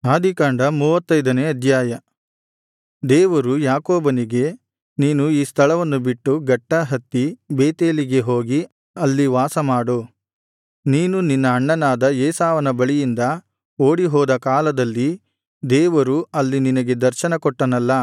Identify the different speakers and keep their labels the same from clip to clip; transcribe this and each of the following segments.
Speaker 1: ಆದಿಕಾಂಡ ಮೂವತ್ತೈದನೇ ಅಧ್ಯಾಯ ದೇವರು ಯಾಕೋಬನಿಗೆ ನೀನು ಈ ಸ್ಥಳವನ್ನು ಬಿಟ್ಟು ಗಟ್ಟಾ ಹತ್ತಿ ಬೇತೇಲಿಗೆ ಹೋಗಿ ಅಲ್ಲಿ ವಾಸಮಾಡು ನೀನು ನಿನ್ನ ಅಣ್ಣನಾದ ಏಸಾವನ ಬಳಿಯಿಂದ ಓಡಿಹೋದ ಕಾಲದಲ್ಲಿ ದೇವರು ಅಲ್ಲಿ ನಿನಗೆ ದರ್ಶನ ಕೊಟ್ಟನಲ್ಲಾ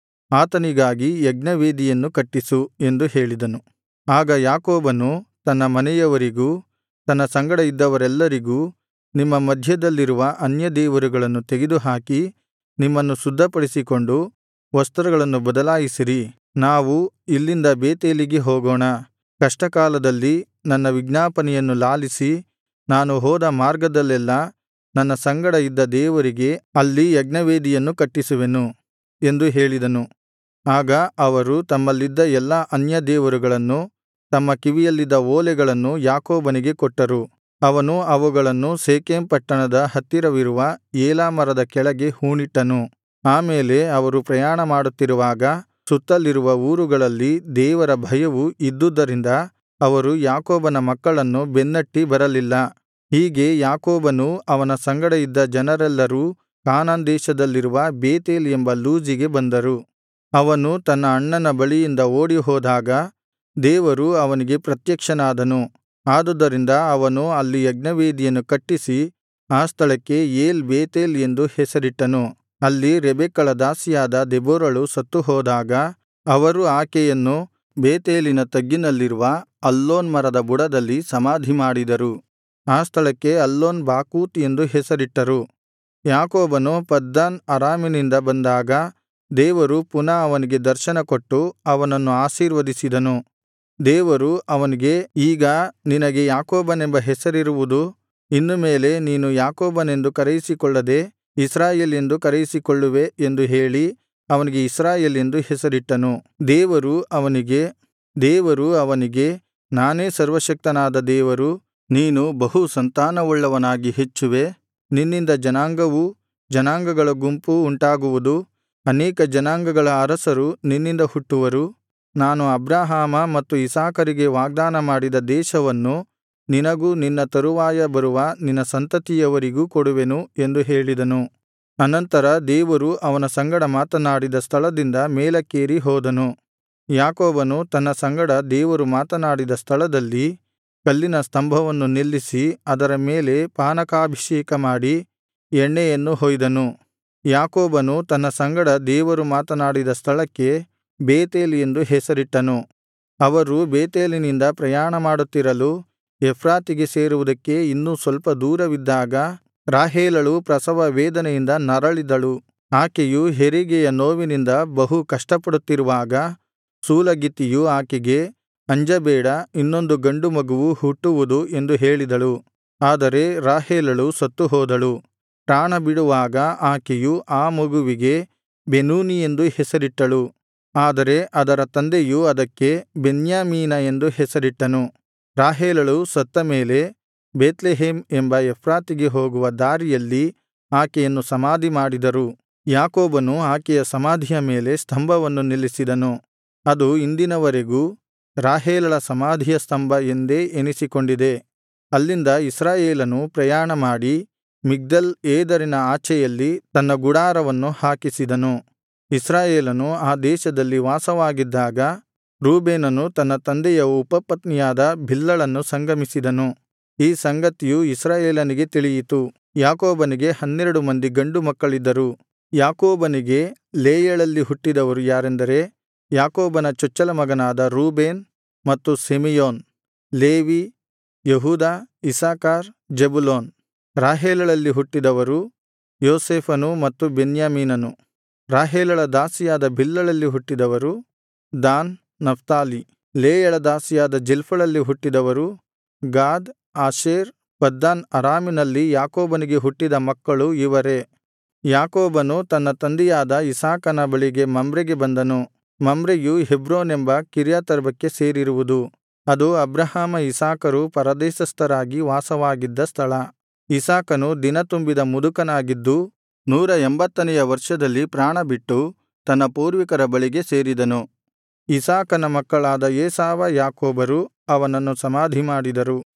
Speaker 1: ಆತನಿಗಾಗಿ ಯಜ್ಞವೇದಿಯನ್ನು ಕಟ್ಟಿಸು ಎಂದು ಹೇಳಿದನು ಆಗ ಯಾಕೋಬನು ತನ್ನ ಮನೆಯವರಿಗೂ ತನ್ನ ಸಂಗಡ ಇದ್ದವರೆಲ್ಲರಿಗೂ ನಿಮ್ಮ ಮಧ್ಯದಲ್ಲಿರುವ ಅನ್ಯದೇವರುಗಳನ್ನು ತೆಗೆದುಹಾಕಿ ನಿಮ್ಮನ್ನು ಶುದ್ಧಪಡಿಸಿಕೊಂಡು ವಸ್ತ್ರಗಳನ್ನು ಬದಲಾಯಿಸಿರಿ ನಾವು ಇಲ್ಲಿಂದ ಬೇತೇಲಿಗೆ ಹೋಗೋಣ ಕಷ್ಟಕಾಲದಲ್ಲಿ ನನ್ನ ವಿಜ್ಞಾಪನೆಯನ್ನು ಲಾಲಿಸಿ ನಾನು ಹೋದ ಮಾರ್ಗದಲ್ಲೆಲ್ಲಾ ನನ್ನ ಸಂಗಡ ಇದ್ದ ದೇವರಿಗೆ ಅಲ್ಲಿ ಯಜ್ಞವೇದಿಯನ್ನು ಕಟ್ಟಿಸುವೆನು ಎಂದು ಹೇಳಿದನು ಆಗ ಅವರು ತಮ್ಮಲ್ಲಿದ್ದ ಎಲ್ಲಾ ಅನ್ಯದೇವರುಗಳನ್ನು ತಮ್ಮ ಕಿವಿಯಲ್ಲಿದ್ದ ಓಲೆಗಳನ್ನು ಯಾಕೋಬನಿಗೆ ಕೊಟ್ಟರು ಅವನು ಅವುಗಳನ್ನು ಶೆಕೆಮ್ ಪಟ್ಟಣದ ಹತ್ತಿರವಿರುವ ಏಲಾ ಮರದ ಕೆಳಗೆ ಹೂಣಿಟ್ಟನು ಆಮೇಲೆ ಅವರು ಪ್ರಯಾಣ ಮಾಡುತ್ತಿರುವಾಗ ಸುತ್ತಲಿರುವ ಊರುಗಳಲ್ಲಿ ದೇವರ ಭಯವು ಇದ್ದುದರಿಂದ ಅವರು ಯಾಕೋಬನ ಮಕ್ಕಳನ್ನು ಬೆನ್ನಟ್ಟಿ ಬರಲಿಲ್ಲ ಹೀಗೆ ಯಾಕೋಬನೂ ಅವನ ಸಂಗಡ ಇದ್ದ ಜನರೆಲ್ಲರೂ ಕಾನಾನ್ ದೇಶದಲ್ಲಿರುವ ಬೇತೇಲ್ ಎಂಬ ಲೂಜಿಗೆ ಬಂದರು ಅವನು ತನ್ನ ಅಣ್ಣನ ಬಳಿಯಿಂದ ಓಡಿಹೋದಾಗ ದೇವರು ಅವನಿಗೆ ಪ್ರತ್ಯಕ್ಷನಾದನು ಆದುದರಿಂದ ಅವನು ಅಲ್ಲಿ ಯಜ್ಞವೇದಿಯನ್ನು ಕಟ್ಟಿಸಿ ಆ ಸ್ಥಳಕ್ಕೆ ಏಲ್ ಬೇತೇಲ್ ಎಂದು ಹೆಸರಿಟ್ಟನು ಅಲ್ಲಿ ರೆಬೆಕ್ಕಳ ದಾಸಿಯಾದ ದೆಬೋರಳು ಸತ್ತುಹೋದಾಗ ಅವರು ಆಕೆಯನ್ನು ಬೇತೇಲಿನ ತಗ್ಗಿನಲ್ಲಿರುವ ಅಲ್ಲೋನ್ ಮರದ ಬುಡದಲ್ಲಿ ಸಮಾಧಿಮಾಡಿದರು ಆ ಸ್ಥಳಕ್ಕೆ ಅಲ್ಲೋನ್ ಬಾಕೂತ್ ಎಂದು ಹೆಸರಿಟ್ಟರು ಯಾಕೋಬನು ಪದ್ದನ್ ಅರಾಮಿನಿಂದ ಬಂದಾಗ ದೇವರು ಪುನಃ ಅವನಿಗೆ ದರ್ಶನಕೊಟ್ಟು ಅವನನ್ನು ಆಶೀರ್ವದಿಸಿದನು ದೇವರು ಅವನಿಗೆ ಈಗ ನಿನಗೆ ಯಾಕೋಬನೆಂಬ ಹೆಸರಿರುವುದು ಇನ್ನು ಮೇಲೆ ನೀನು ಯಾಕೋಬನೆಂದು ಕರೆಯಿಸಿಕೊಳ್ಳದೆ ಇಸ್ರಾಯೇಲ್ ಎಂದು ಕರೆಯಿಸಿಕೊಳ್ಳುವೆ ಎಂದು ಹೇಳಿ ಅವನಿಗೆ ಇಸ್ರಾಯೇಲ್ ಎಂದು ಹೆಸರಿಟ್ಟನು ದೇವರು ಅವನಿಗೆ ದೇವರು ಅವನಿಗೆ ನಾನೇ ಸರ್ವಶಕ್ತನಾದ ದೇವರು ನೀನು ಬಹು ಸಂತಾನವುಳ್ಳವನಾಗಿ ಹೆಚ್ಚುವೆ ನಿನ್ನಿಂದ ಜನಾಂಗವೂ ಜನಾಂಗಗಳ ಗುಂಪೂ ಉಂಟಾಗುವುದು ಅನೇಕ ಜನಾಂಗಗಳ ಅರಸರು ನಿನ್ನಿಂದ ಹುಟ್ಟುವರು ನಾನು ಅಬ್ರಹಾಮ ಮತ್ತು ಇಸಾಕರಿಗೆ ವಾಗ್ದಾನ ಮಾಡಿದ ದೇಶವನ್ನು ನಿನಗೂ ನಿನ್ನ ತರುವಾಯ ಬರುವ ನಿನ್ನ ಸಂತತಿಯವರಿಗೂ ಕೊಡುವೆನು ಎಂದು ಹೇಳಿದನು ಅನಂತರ ದೇವರು ಅವನ ಸಂಗಡ ಮಾತನಾಡಿದ ಸ್ಥಳದಿಂದ ಮೇಲಕ್ಕೇರಿ ಹೋದನು ಯಾಕೋಬನು ತನ್ನ ಸಂಗಡ ದೇವರು ಮಾತನಾಡಿದ ಸ್ಥಳದಲ್ಲಿ ಕಲ್ಲಿನ ಸ್ತಂಭವನ್ನು ನಿಲ್ಲಿಸಿ ಅದರ ಮೇಲೆ ಪಾನಕಾಭಿಷೇಕ ಮಾಡಿ ಎಣ್ಣೆಯನ್ನು ಹೊಯ್ದನು ಯಾಕೋಬನು ತನ್ನ ಸಂಗಡ ದೇವರು ಮಾತನಾಡಿದ ಸ್ಥಳಕ್ಕೆ ಬೇತೇಲ್ ಎಂದು ಹೆಸರಿಟ್ಟನು ಅವರು ಬೇತೇಲಿನಿಂದ ಪ್ರಯಾಣ ಮಾಡುತ್ತಿರಲು ಎಫ್ರಾತಿಗೆ ಸೇರುವುದಕ್ಕೆ ಇನ್ನೂ ಸ್ವಲ್ಪ ದೂರವಿದ್ದಾಗ ರಾಹೇಲಳು ಪ್ರಸವ ವೇದನೆಯಿಂದ ನರಳಿದಳು ಆಕೆಯು ಹೆರಿಗೆಯ ನೋವಿನಿಂದ ಬಹು ಕಷ್ಟಪಡುತ್ತಿರುವಾಗ ಸೂಲಗಿತ್ತಿಯು ಆಕೆಗೆ ಅಂಜಬೇಡ ಇನ್ನೊಂದು ಗಂಡು ಮಗುವು ಹುಟ್ಟುವುದು ಎಂದು ಹೇಳಿದಳು ಆದರೆ ರಾಹೇಲಳು ಸತ್ತುಹೋದಳು ಪ್ರಾಣ ಬಿಡುವಾಗ ಆಕೆಯು ಆ ಮಗುವಿಗೆ ಬೆನೂನಿ ಎಂದು ಹೆಸರಿಟ್ಟಳು ಆದರೆ ಅದರ ತಂದೆಯು ಅದಕ್ಕೆ ಬೆನ್ಯಾಮೀನ ಎಂದು ಹೆಸರಿಟ್ಟನು ರಾಹೇಲಳು ಸತ್ತ ಮೇಲೆ ಬೇತ್ಲೆಹೇಮ್ ಎಂಬ ಎಫ್ರಾತಿಗೆ ಹೋಗುವ ದಾರಿಯಲ್ಲಿ ಆಕೆಯನ್ನು ಸಮಾಧಿ ಮಾಡಿದರು ಯಾಕೋಬನು ಆಕೆಯ ಸಮಾಧಿಯ ಮೇಲೆ ಸ್ತಂಭವನ್ನು ನಿಲ್ಲಿಸಿದನು ಅದು ಇಂದಿನವರೆಗೂ ರಾಹೇಲಳ ಸಮಾಧಿಯ ಸ್ತಂಭ ಎಂದೇ ಎನಿಸಿಕೊಂಡಿದೆ ಅಲ್ಲಿಂದ ಇಸ್ರಾಯೇಲನು ಪ್ರಯಾಣ ಮಾಡಿ ಮಿಗ್ದಲ್ ಏದರಿನ ಆಚೆಯಲ್ಲಿ ತನ್ನ ಗುಡಾರವನ್ನು ಹಾಕಿಸಿದನು ಇಸ್ರಾಯೇಲನು ಆ ದೇಶದಲ್ಲಿ ವಾಸವಾಗಿದ್ದಾಗ ರೂಬೇನನು ತನ್ನ ತಂದೆಯ ಉಪಪತ್ನಿಯಾದ ಬಿಲ್ಹಳನ್ನು ಸಂಗಮಿಸಿದನು ಈ ಸಂಗತಿಯು ಇಸ್ರಾಯೇಲನಿಗೆ ತಿಳಿಯಿತು ಯಾಕೋಬನಿಗೆ ಹನ್ನೆರಡು ಮಂದಿ ಗಂಡು ಮಕ್ಕಳಿದ್ದರು ಯಾಕೋಬನಿಗೆ ಲೇಯಳಲ್ಲಿ ಹುಟ್ಟಿದವರು ಯಾರೆಂದರೆ ಯಾಕೋಬನ ಚೊಚ್ಚಲ ಮಗನಾದ ರೂಬೇನ್ ಮತ್ತು ಸಿಮೆಯೋನ್ ಲೇವಿ ಯಹೂದ ಇಸಾಕಾರ್ ಜೆಬುಲೋನ್ ರಾಹೇಲಳಲ್ಲಿ ಹುಟ್ಟಿದವರು ಯೋಸೇಫನು ಮತ್ತು ಬೆನ್ಯಾಮೀನನು ರಾಹೇಲಳ ದಾಸಿಯಾದ ಬಿಲ್ಹಳಲ್ಲಿ ಹುಟ್ಟಿದವರು ದಾನ್ ನಫ್ತಾಲಿ ಲೇಯಳ ದಾಸಿಯಾದ ಜಿಲ್ಪಳಲ್ಲಿ ಹುಟ್ಟಿದವರು ಗಾದ್ ಆಶೇರ್ ಪದ್ದನ್ ಅರಾಮಿನಲ್ಲಿ ಯಾಕೋಬನಿಗೆ ಹುಟ್ಟಿದ ಮಕ್ಕಳು ಇವರೇ ಯಾಕೋಬನು ತನ್ನ ತಂದೆಯಾದ ಇಸಾಕನ ಬಳಿಗೆ ಮಮ್ರೆಗೆ ಬಂದನು ಮಮ್ರೆಯು ಹೆಬ್ರೋನೆಂಬ ಕಿರ್ಯಾತರ್ಬಕ್ಕೆ ಸೇರಿರುವುದು ಅದು ಅಬ್ರಹಾಮ ಇಸಾಕರು ಪರದೇಶಸ್ಥರಾಗಿ ವಾಸವಾಗಿದ್ದ ಸ್ಥಳ ಇಸಾಕನು ದಿನತುಂಬಿದ ಮುದುಕನಾಗಿದ್ದು ನೂರ ಎಂಬತ್ತನೆಯ ವರ್ಷದಲ್ಲಿ ಪ್ರಾಣಬಿಟ್ಟು ತನ್ನ ಪೂರ್ವಿಕರ ಬಳಿಗೆ ಸೇರಿದನು ಇಸಾಕನ ಮಕ್ಕಳಾದ ಏಸಾವ ಯಾಕೋಬರು ಅವನನ್ನು ಸಮಾಧಿಮಾಡಿದರು